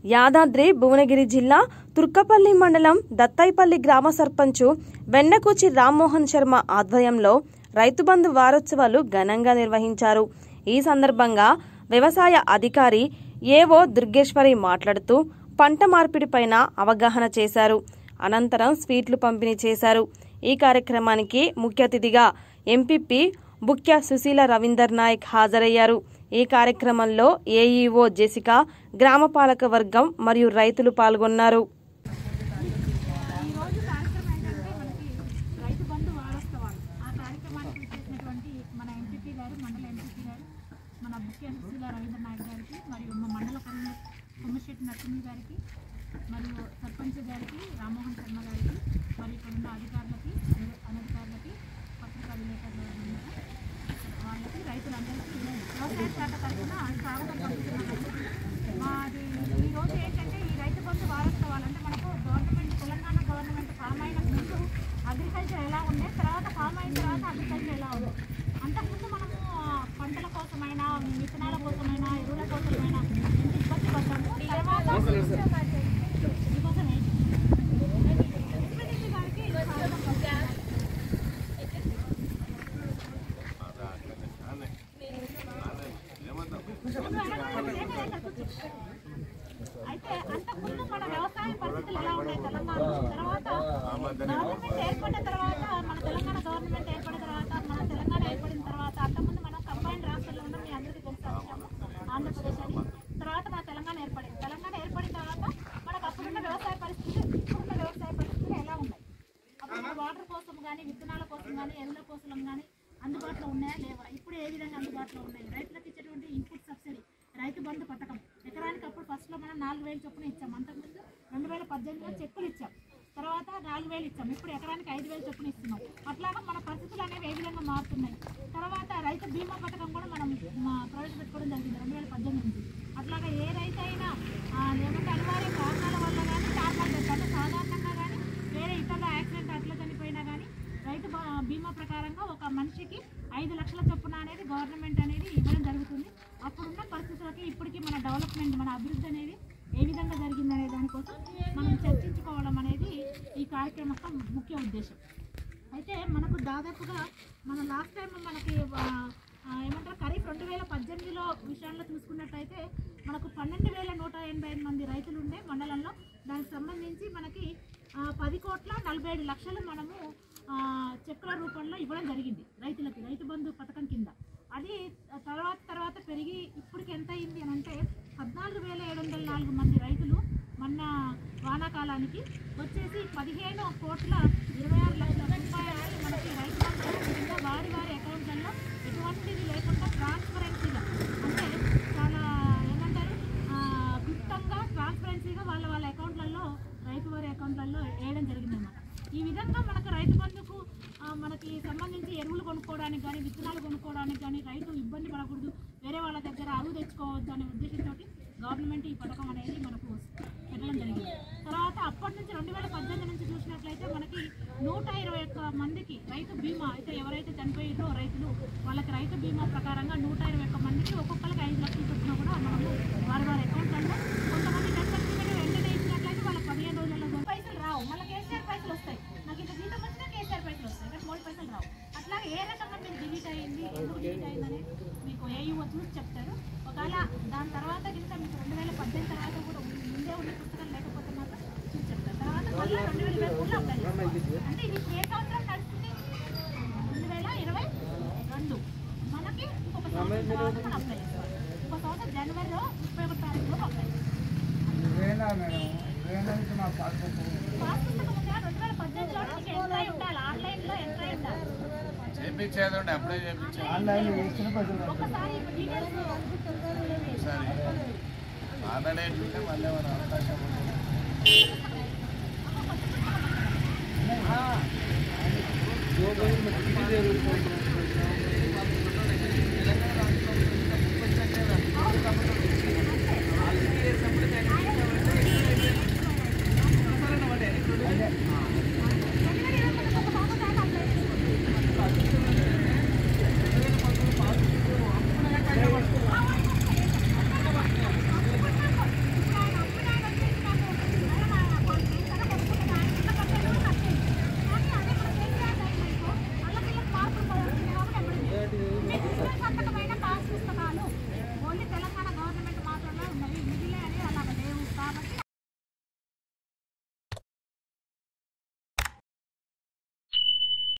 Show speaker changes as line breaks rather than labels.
యాదాద్రి భువనగిరి జిల్లా తుర్కపల్లి మండలం దత్తాయిపల్లి గ్రామ సర్పంచు వెన్నకూచి రామ్మోహన్ శర్మ ఆధ్వర్యంలో రైతు బంధు వారోత్సవాలు ఘనంగా నిర్వహించారు ఈ సందర్భంగా వ్యవసాయ అధికారి ఏవో దుర్గేశ్వరి మాట్లాడుతూ పంట మార్పిడిపైన అవగాహన చేశారు అనంతరం స్వీట్లు పంపిణీ చేశారు ఈ కార్యక్రమానికి ముఖ్య అతిథిగా ఎంపీపీ బుక్య సుశీల రవీందర్ నాయక్ హాజరయ్యారు ఈ కార్యక్రమంలో ఏఈఓ జెసికా గ్రామ పాలక వర్గం మరియు రైతులు పాల్గొన్నారు
ఈరోజు కార్యక్రమం ఏంటంటే మనకి రైతు బంధు వారోత్సవాలు ఆ కార్యక్రమానికి వచ్చేసినటువంటి మన ఎంపీపీ గారు మండల ఎంపీపీ గారు మన ముఖ్య సుశీల రవీంద్ర నాయక్ గారికి మరియు మా మండల కన్వీనర్ కొమ్మశెట్టి నరసింహ గారికి మరియు సర్పంచ్ గారికి రామ్మోహన్ శర్మ గారికి మరియు ఇక్కడ ఉన్న అధికారులకి అన- అనధికారులకి పత్రికా విలేకరుల వాళ్ళకి రైతులందరికీ వ్యవసాయ శాఖ తరఫున స్వాగతం పలుకుతున్నామండి మాది ఈ రోజు ఏంటంటే ఈ రైతు బంధు వారోత్సవాలు అంటే మనకు గవర్నమెంట్ తెలంగాణ గవర్నమెంట్ ఫామ్ అయిన ముందు అగ్రికల్చర్ ఎలా ఉండే తర్వాత ఫామ్ అయిన తర్వాత అగ్రికల్చర్ ఎలా ఉంది అంతకుముందు మనము ఆ, పంటల కోసమైనా విత్తనాల కోసమైనా ఎరువుల కోసమైనా ఎంత ఇబ్బంది పడ్డాము తర్వాత మీకోసం ఏంటి? ఎంపీడీసీ గారికి స్వాగతం పలుకుతున్నాను. అయితే అంతకుముందు మన వ్యవసాయ పరిస్థితులు ఎలా ఉన్నాయి తెలంగాణలో తర్వాత గవర్నమెంట్ ఏర్పడిన తర్వాత మన తెలంగాణ గవర్నమెంట్ ఏర్పడిన తర్వాత మన తెలంగాణ ఏర్పడిన తర్వాత అంతకుముందు మనం కంబైన్డ్ రాష్ట్రంలో ఉన్నాం మీ అందరికీ తెలుసు ఆ విషయం. ఆంధ్రప్రదేశ్ అని తర్వాత మన తెలంగాణ ఏర్పడింది తెలంగాణ ఏర్పడిన తర్వాత మనకు అప్పుడున్న వ్యవసాయ పరిస్థితులు ఇప్పుడున్న వ్యవసాయ పరిస్థితులు ఎలా ఉన్నాయి అప్పుడు వాటర్ కోసం కానీ విత్తనాల కోసం కానీ ఎరువుల కోసం కానీ అందుబాటులో ఉన్నాయా లేవా ఇప్పుడు ఏ విధంగా అందుబాటులో ఉన్నాయి రైతులకు ఇచ్చేటువంటి ఇన్పుట్ సబ్సిడీ రైతు బంధు పథకం ఎకరానికి అప్పుడు ఫస్ట్లో మనం నాలుగు వేలు చొప్పున ఇచ్చాం అంతకుముందు రెండు వేల పద్దెనిమిదిలో చెక్కులు ఇచ్చాం తర్వాత నాలుగు వేలు ఇచ్చాం ఇప్పుడు ఎకరానికి ఐదు వేలు చొప్పున ఇస్తున్నాం అట్లాగా మన పరిస్థితులు అనేవి ఏ విధంగా మారుతున్నాయి తర్వాత రైతు బీమా పథకం కూడా మనం మా ప్రవేశపెట్టుకోవడం జరిగింది రెండు వేల పద్దెనిమిది నుంచి అట్లాగా ఏ రైతు అయినా ఆ, ఏమంటే అనివార్య కారణాల వల్ల కానీ నార్మల్ డెత్ అంటే సాధారణంగా కానీ వేరే ఇతరుల యాక్సిడెంట్ అట్లా చనిపోయినా కానీ రైతు బా- బీమా ప్రకారంగా ఒక మనిషికి ఐదు లక్షల చొప్పున అనేది గవర్నమెంట్ అనేది ఇవ్వడం జరుగుతుంది అప్పుడున్న పరిస్థితులకి ఇప్పటికీ మన డెవలప్మెంట్ మన అభివృద్ధి అనేది ఏ విధంగా జరిగిందనే దానికోసం మనం చర్చించుకోవడం అనేది ఈ కార్యక్రమం యొక్క ముఖ్య ఉద్దేశం అయితే మనకు దాదాపుగా మన లాస్ట్ టైం మనకి ఆ, ఆ, ఏమంటారు ఖరీఫ్ రెండు వేల పద్దెనిమిదిలో విషయాల్లో చూసుకున్నట్టయితే మనకు పన్నెండు వేల నూట ఎనభై ఐదు మంది రైతులు ఉండే మండలంలో దానికి సంబంధించి మనకి ఆ, పది కోట్ల నలభై ఏడు లక్షలు మనము ఆ, చెక్కుల రూపంలో ఇవ్వడం జరిగింది రైతులకి రైతు బంధు పథకం కింద అది తర్వాత తర్వాత పెరిగి ఇప్పటికి ఎంత అయింది అని అంటే పద్నాలుగు వేల ఏడు వందల నాలుగు మంది రైతులు మొన్న వానాకాలానికి వచ్చేసి పదిహేను కోట్ల ఇరవై ఆరు లక్షల రూపాయలు మనకి రైతు బంధు కింద వారి వారి అకౌంట్లలో ఎటువంటిది లేకుండా ట్రాన్స్పరెన్సీగా అంటే చాలా ఏమంటారు ఆ, క్లుప్తంగా ట్రాన్స్పరెన్సీగా వాళ్ళ వాళ్ళ అకౌంట్లలో రైతు వారి అకౌంట్లలో వేయడం జరిగిందన్నమాట ఈ విధంగా మనకు రైతు బంధుకు ఆ, మనకి సంబంధించి ఎరువులు కొనుక్కోవడానికి కానీ విత్తనాలు కొనుక్కోవడానికి కానీ రైతు ఇబ్బంది పడకూడదు వేరే వాళ్ళ దగ్గర అరువు తెచ్చుకోవద్దు అనే ఉద్దేశంతో గవర్నమెంట్ ఈ పథకం అనేది మనకు పెట్టడం జరిగింది తర్వాత అప్పటి నుంచి రెండు వేల పద్దెనిమిది నుంచి చూసినట్లయితే మనకి నూట ఇరవై ఒక్క మందికి రైతు బీమా అయితే ఎవరైతే చనిపోయారో రైతులు వాళ్ళకి రైతు బీమా ప్రకారంగా నూట ఇరవై ఒక్క మందికి ఒక్కొక్కరికి ఐదు లక్షలు చొప్పున కూడా మనము వారి వారి అకౌంట్లలో కొంతమంది డెత్ సర్టిఫికేట్ వెంటనే ఇచ్చినట్లయితే వాళ్ళకి పదిహేను రోజుల్లో పైసలు రావు మళ్ళీ కేసీఆర్ పైసలు వస్తాయి నాకు ఇంత జీతం వచ్చినా కేసీఆర్ పైసలు వస్తాయి కానీ మూడు పైసలు రావు అట్లాగే ఏ రకంగా మీరు డిలీట్ అయ్యింది ఎందుకు డిలీట్ అయిందని మీకు ఏఈఓ చూసి చెప్తారు ఒకవేళ దాని తర్వాత కింద మీకు రెండు వేల పద్దెనిమిది తర్వాత కూడా ఉంది- ముందే ఉన్న పుస్తకాలు లేకపోతే మాత్రం చూసి చెప్తారు తర్వాత మళ్ళీ రెండు వేల ఇరవై మూడులో అప్లై చేసుకోవాలి అంటే ఇది ఏ సంవత్సరం నడుస్తుంది రెండు వేల ఇరవై రెండు మనకి ఇంకొక సంవత్సరం తర్వాత మనం అప్లై చేసుకోవాలి ఇంకొక సంవత్సరం జనవరిలో ముప్పై ఒకటి తారీఖులో అప్లై చేసుకోవాలి
వేనా మేడం వేనా నుంచి మా పాస్బుక్
పాస్ పుస్తకం ఉందా రెండు వేల పద్దెనిమిదిలో మీకు ఎంటర్ అయి ఉండాలి ఆన్లైన్లో ఎంటర్ అయి ఉండాలి
చేపించేది ఉంటే అప్పుడే చేపించాను
ఆన్లైన్ ఇచ్చిన పైసలు
ఒకసారి డీటెయిల్స్
ఒకసారి ఆల్రెడీ ఉంటే మళ్ళీ ఏమైనా అవకాశం ఉంటుంది
जो कोई मछली दे रही है